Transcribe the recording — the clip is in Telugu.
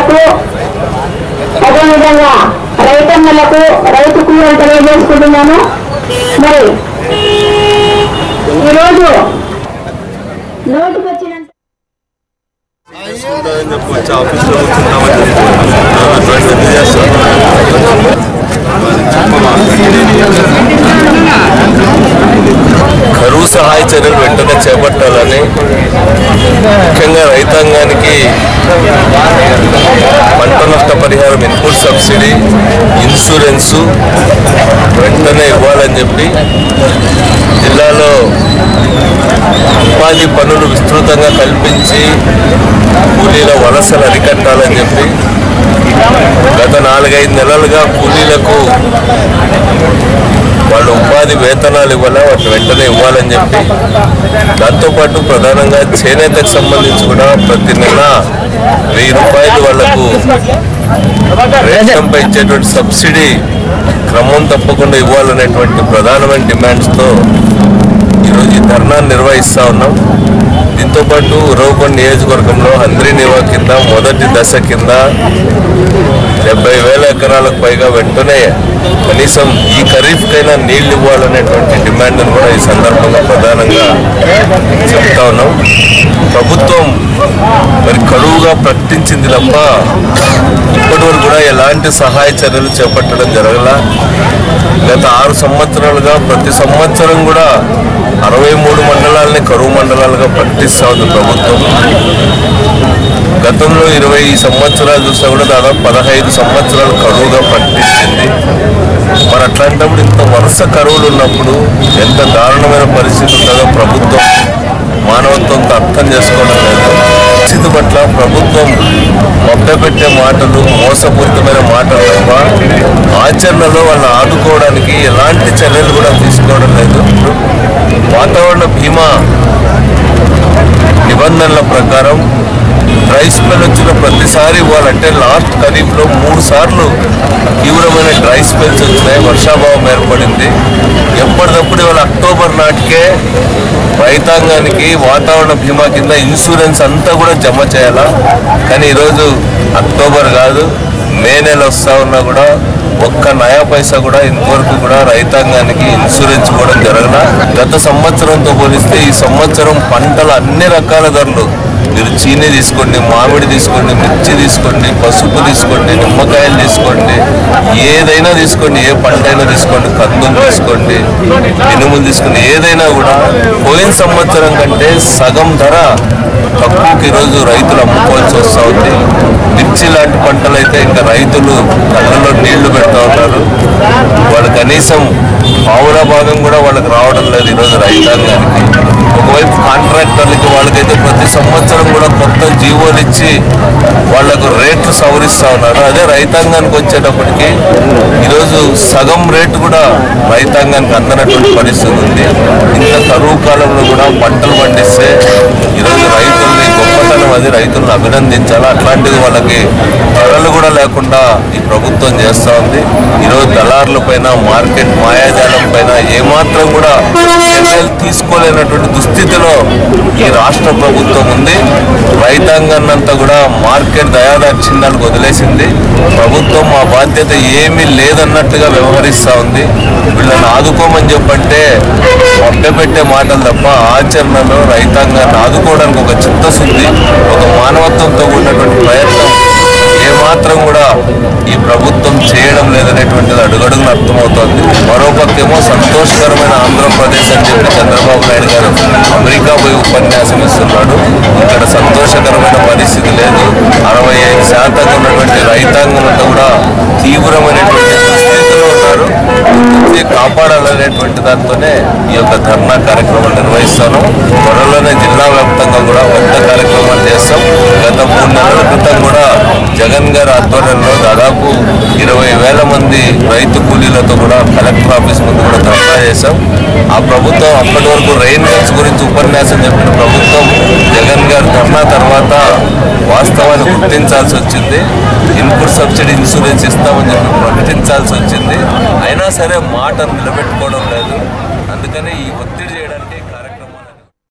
రైతులకు అదేవిధంగా రైతన్నలకు రైతు కూరలు తెలియజేసుకుంటున్నాను మరి ఈరోజు నోటుకు వచ్చినంత ఉంటుందని చెప్పి వచ్చి ఆఫీస్లో కూర్చుంటామని చెప్పి అటువంటి ఎందుకు చేస్తారు కరువు సహాయ చర్యలు వెంటనే చేపట్టాలని ముఖ్యంగా రైతాంగానికి పంట నష్ట పరిహారం ఇన్పుట్ సబ్సిడీ ఇన్సూరెన్సు వెంటనే ఇవ్వాలని చెప్పి జిల్లాలో ఉపాధి పనులు విస్తృతంగా కల్పించి కూలీల వలసలు అరికట్టాలని చెప్పి గత నాలుగైదు నెలలుగా కూలీలకు వాళ్ళు ఉపాధి వేతనాలు ఇవ్వాలా వాటిని వెంటనే ఇవ్వాలని చెప్పి దాంతోపాటు ప్రధానంగా చేనేతకు సంబంధించి కూడా ప్రతి నెల వెయ్యి రూపాయలు వాళ్లకు రేషన్పై ఇచ్చేటువంటి సబ్సిడీ క్రమం తప్పకుండా ఇవ్వాలనేటువంటి ప్రధానమైన డిమాండ్స్తో ఈరోజు ఈ ధర్నా నిర్వహిస్తా ఉన్నాం దీంతో పాటు ఉరవకొండ నియోజకవర్గంలో హంద్రీ నివా కింద మొదటి దశ కింద డెబ్బై వేల ఎకరాలకు పైగా వెంటనే కనీసం ఈ ఖరీఫ్కైనా నీళ్లు ఇవ్వాలనేటువంటి డిమాండ్ను కూడా ఈ సందర్భంగా ప్రధానంగా చెప్తా ఉన్నాం ప్రభుత్వం మరి కరువుగా ప్రకటించింది తప్ప ఇప్పటి వరకు కూడా ఎలాంటి సహాయ చర్యలు చేపట్టడం జరగల గత ఆరు సంవత్సరాలుగా ప్రతి సంవత్సరం కూడా అరవై మూడు మండలాలని కరువు మండలాలుగా ప్రకటిస్తా ఉంది ప్రభుత్వం గతంలో ఇరవై సంవత్సరాలు చూసినా కూడా దాదాపు పదహైదు సంవత్సరాలు కరువుగా ప్రకటించింది మరి అట్లాంటప్పుడు ఇంత వరుస కరువులు ఉన్నప్పుడు ఎంత దారుణమైన పరిస్థితి ఉంటుందో ప్రభుత్వం మానవత్వంతో అర్థం చేసుకోవడం లేదు పరిస్థితి పట్ల ప్రభుత్వం మొట్టపెట్టే మాటలు మోసపూరితమైన మాటలు తప్ప ఆచరణలో వాళ్ళని ఆదుకోవడానికి ఎలాంటి చర్యలు కూడా తీసుకోవడం లేదు వాతావరణ బీమా నిబంధనల ప్రకారం డ్రై స్పెల్ వచ్చిన ప్రతిసారి ఇవ్వాలంటే లాస్ట్ ఖరీఫ్లో మూడు సార్లు తీవ్రమైన డ్రై స్పెల్స్ వచ్చినాయి వర్షాభావం ఏర్పడింది ఎప్పటికప్పుడు ఇవాళ అక్టోబర్ నాటికే రైతాంగానికి వాతావరణ బీమా కింద ఇన్సూరెన్స్ అంతా కూడా జమ చేయాలా కానీ ఈరోజు అక్టోబర్ కాదు మే నెల వస్తా ఉన్నా కూడా ఒక్క నయా పైసా కూడా ఇంతవరకు కూడా రైతాంగానికి ఇన్సూరెన్స్ కూడా జరగల గత సంవత్సరంతో పోలిస్తే ఈ సంవత్సరం పంటల అన్ని రకాల ధరలు మీరు చీని తీసుకోండి మామిడి తీసుకోండి మిర్చి తీసుకోండి పసుపు తీసుకోండి నిమ్మకాయలు తీసుకోండి ఏదైనా తీసుకోండి ఏ పంట అయినా తీసుకోండి కందులు తీసుకోండి మినుములు తీసుకోండి ఏదైనా కూడా పోయిన సంవత్సరం కంటే సగం ధర తక్కువకి ఈరోజు రైతులు అమ్ముకోవాల్సి వస్తూ ఉంది మిర్చి లాంటి పంటలు అయితే ఇంకా రైతులు కళ్ళలో నీళ్లు పెడతా ఉన్నారు వాళ్ళు కనీసం పావుల భాగం కూడా వాళ్ళకి రావడం లేదు ఈరోజు రైతాంగానికి ఒకవైపు కాంట్రాక్టర్లకి వాళ్ళకైతే ప్రతి సంవత్సరం కూడా కొత్త జీవోలు ఇచ్చి వాళ్లకు రేట్లు సవరిస్తా ఉన్నారు అదే రైతాంగానికి వచ్చేటప్పటికి ఈరోజు సగం రేటు కూడా రైతాంగానికి అందనటువంటి పరిస్థితి ఉంది ఇంత కరువు కాలంలో కూడా పంటలు పండిస్తే ఈరోజు రైతుల్ని గొప్పతనం అది రైతులను అభినందించాలి అట్లాంటిది వాళ్ళకి ధరలు కూడా లేకుండా ఈ ప్రభుత్వం చేస్తూ ఉంది ఈరోజు దళారుల పైన మార్కెట్ మాయాజాలం పైన ఏమాత్రం కూడా చర్యలు తీసుకోలేనటువంటి దుస్థితిలో ఈ రాష్ట్ర ప్రభుత్వం ఉంది రైతాంగాన్నంతా కూడా మార్కెట్ దయాదాక్షిణ్యాలకు వదిలేసింది ప్రభుత్వం మా బాధ్యత ఏమీ లేదన్నట్టుగా వ్యవహరిస్తూ ఉంది వీళ్ళని ఆదుకోమని చెప్పంటే పెట్టే మాటలు తప్ప ఆచరణలో రైతాంగాన్ని ఆదుకోవడానికి ఒక చిత్తశుద్ధి ఒక మానవత్వంతో ఉన్నటువంటి ప్రయత్నం ఏమాత్రం కూడా ఈ ప్రభుత్వం చేయడం లేదనేటువంటిది అడుగడుగున అర్థమవుతోంది మరోపక్కేమో సంతోషకరమైన ఆంధ్రప్రదేశ్ అని చెప్పి చంద్రబాబు నాయుడు గారు అమెరికా పోయి ఉపన్యాసం ఇస్తున్నాడు ఇక్కడ సంతోషకరమైన పరిస్థితి లేదు అరవై ఐదు శాతం ఉన్నటువంటి రైతాంగం అంతా కూడా తీవ్రమైనటువంటి దుస్థితిలో ఉన్నారు ఇది కాపాడాలనేటువంటి దాంతోనే ఈ యొక్క ధర్నా కార్యక్రమం నిర్వహిస్తాను త్వరలోనే జిల్లా వ్యాప్తంగా కూడా పెద్ద కార్యక్రమాలు చేస్తాం గత మూడు నెలల క్రితం కూడా జగన్ గారి ఆధ్వర్యంలో దాదాపు ఇరవై వేల మంది రైతు కూలీలతో కూడా కలెక్టర్ ఆఫీస్ ముందు కూడా ధర్నా చేశాం ఆ ప్రభుత్వం అప్పటి వరకు రెయిన్ గన్స్ గురించి ఉపన్యాసం చెప్పిన ప్రభుత్వం జగన్ గారి ధర్నా తర్వాత వాస్తవాన్ని గుర్తించాల్సి వచ్చింది ఇన్పుట్ సబ్సిడీ ఇన్సూరెన్స్ ఇస్తామని చెప్పి ప్రకటించాల్సి వచ్చింది అయినా సరే మాట నిలబెట్టుకోవడం లేదు అందుకని ఈ ఒత్తిడి